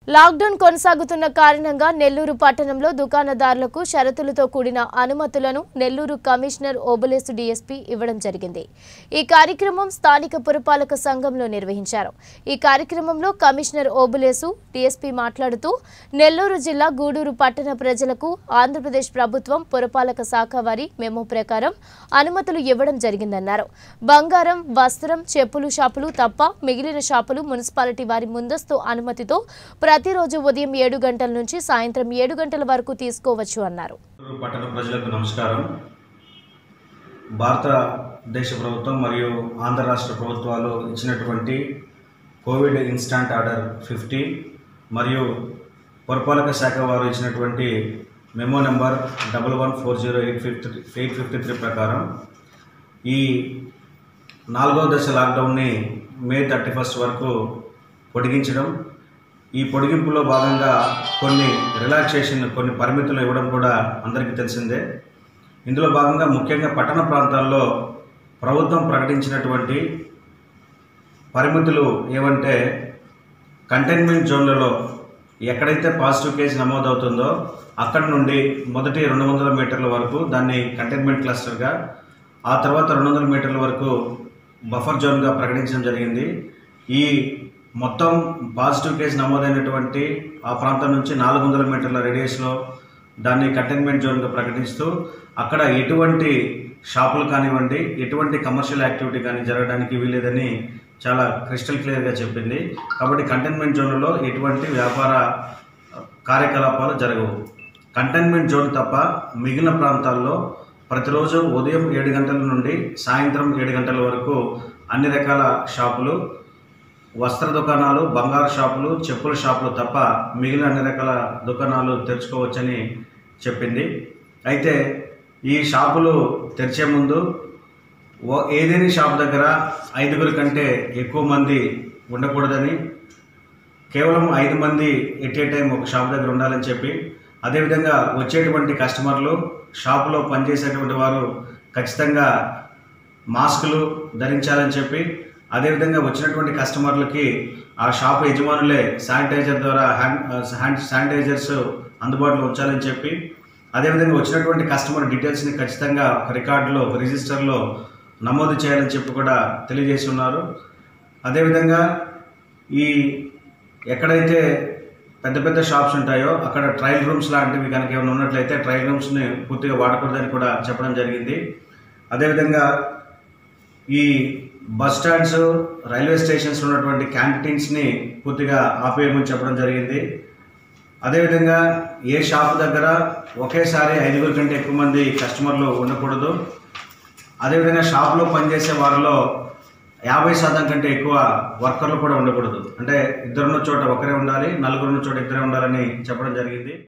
lockdown కొనసాగుతున్న కారణంగా నెల్లూరు పట్టణంలో దుకాణదారులకు షరతులతో కూడిన అనుమతులను నెల్లూరు కమిషనర్ ఓబులేసు డీఎస్పీ ఇవ్వడం జరిగింది ఈ కార్యక్రమం స్థానిక పురపాలక సంఘంలో నిర్వహించారు ఈ కార్యక్రమంలో కమిషనర్ ఓబులేసు డీఎస్పీ మాట్లాడుతూ నెల్లూరు జిల్లా గూడూరు పట్టణ ప్రజలకు ఆంధ్రప్రదేశ్ ప్రభుత్వం పురపాలక శాఖ వారి మెమో ప్రకారం అనుమతులు ఇవ్వడం జరిగిందన్నారు బంగారం వస్త్రం చెప్పులు షాపులు తప్ప మిగిలిన షాపులు మున్సిపాలిటీ వారి ముందస్తు అనుమతితో ప్రతిరోజు ఉదయం ఏడు గంటల నుంచి సాయంత్రం ఏడు గంటల వరకు తీసుకోవచ్చు అన్నారు గుంటూరు పట్టణ ప్రజలకు నమస్కారం భారతదేశ ప్రభుత్వం మరియు ఆంధ్ర రాష్ట్ర ప్రభుత్వాలు ఇచ్చినటువంటి కోవిడ్ ఇన్స్టాంట్ ఆర్డర్ ఫిఫ్టీ మరియు పురపాలక శాఖ వారు ఇచ్చినటువంటి memo number double one four zero eight fifty eight fifty three ప్రకారం ఈ నాలుగో దశ లాక్డౌన్ని మే థర్టీ ఫస్ట్ వరకు పొడిగించడం ఈ పొడిగింపులో భాగంగా కొన్ని రిలాక్సేషన్ కొన్ని పరిమితులు ఇవ్వడం కూడా అందరికీ తెలిసిందే ఇందులో భాగంగా ముఖ్యంగా పట్టణ ప్రాంతాల్లో ప్రభుత్వం ప్రకటించినటువంటి పరిమితులు ఏమంటే కంటైన్మెంట్ జోన్లలో ఎక్కడైతే పాజిటివ్ కేసు నమోదవుతుందో అక్కడ నుండి మొదటి రెండు వందల మీటర్ల వరకు దాన్ని కంటైన్మెంట్ క్లస్టర్గా ఆ తర్వాత రెండు వందల మీటర్ల వరకు బఫర్ జోన్గా ప్రకటించడం జరిగింది ఈ మొత్తం పాజిటివ్ కేసు నమోదైనటువంటి ఆ ప్రాంతం నుంచి నాలుగు వందల మీటర్ల రేడియస్లో దాన్ని కంటైన్మెంట్ జోన్గా ప్రకటిస్తూ అక్కడ ఎటువంటి షాపులు కానివ్వండి ఎటువంటి కమర్షియల్ యాక్టివిటీ కానీ జరగడానికి వీలేదని చాలా క్రిస్టల్ క్లియర్గా చెప్పింది కాబట్టి కంటైన్మెంట్ జోన్లలో ఎటువంటి వ్యాపార కార్యకలాపాలు జరగవు కంటైన్మెంట్ జోన్ తప్ప మిగిలిన ప్రాంతాల్లో ప్రతిరోజు ఉదయం ఏడు గంటల నుండి సాయంత్రం ఏడు గంటల వరకు అన్ని రకాల షాపులు వస్త్ర దుకాణాలు బంగారు షాపులు చెప్పుల షాపులు తప్ప మిగిలిన అన్ని రకాల దుకాణాలు తెరుచుకోవచ్చని చెప్పింది అయితే ఈ షాపులు తెరిచే ముందు ఓ ఏదేని షాప్ దగ్గర ఐదుగురి కంటే ఎక్కువ మంది ఉండకూడదని కేవలం ఐదు మంది ఎట్ ఏ టైం ఒక షాప్ దగ్గర ఉండాలని చెప్పి అదేవిధంగా వచ్చేటువంటి కస్టమర్లు షాపులో పనిచేసేటువంటి వారు ఖచ్చితంగా మాస్కులు ధరించాలని చెప్పి అదేవిధంగా వచ్చినటువంటి కస్టమర్లకి ఆ షాప్ యజమానులే శానిటైజర్ ద్వారా హ్యాండ్ హ్యాండ్ శానిటైజర్స్ అందుబాటులో ఉంచాలని చెప్పి అదేవిధంగా వచ్చినటువంటి కస్టమర్ డీటెయిల్స్ని ఖచ్చితంగా ఒక రికార్డులో ఒక రిజిస్టర్లో నమోదు చేయాలని చెప్పి కూడా తెలియజేసి ఉన్నారు అదేవిధంగా ఈ ఎక్కడైతే పెద్ద పెద్ద షాప్స్ ఉంటాయో అక్కడ ట్రయల్ రూమ్స్ లాంటివి కనుక ఏమైనా ఉన్నట్లయితే ట్రయల్ రూమ్స్ని పూర్తిగా వాడకూడదని కూడా చెప్పడం జరిగింది అదేవిధంగా ఈ బస్ స్టాండ్స్ రైల్వే స్టేషన్స్ ఉన్నటువంటి క్యాంటీన్స్ని పూర్తిగా ఆపేయమని చెప్పడం జరిగింది అదేవిధంగా ఏ షాప్ దగ్గర ఒకేసారి ఐదుగురు కంటే ఎక్కువ మంది కస్టమర్లు ఉండకూడదు అదేవిధంగా షాప్లో పనిచేసే వారిలో యాభై శాతం కంటే ఎక్కువ వర్కర్లు కూడా ఉండకూడదు అంటే ఇద్దరున్న చోట ఒకరే ఉండాలి నలుగురున్న చోట ఇద్దరే ఉండాలని చెప్పడం జరిగింది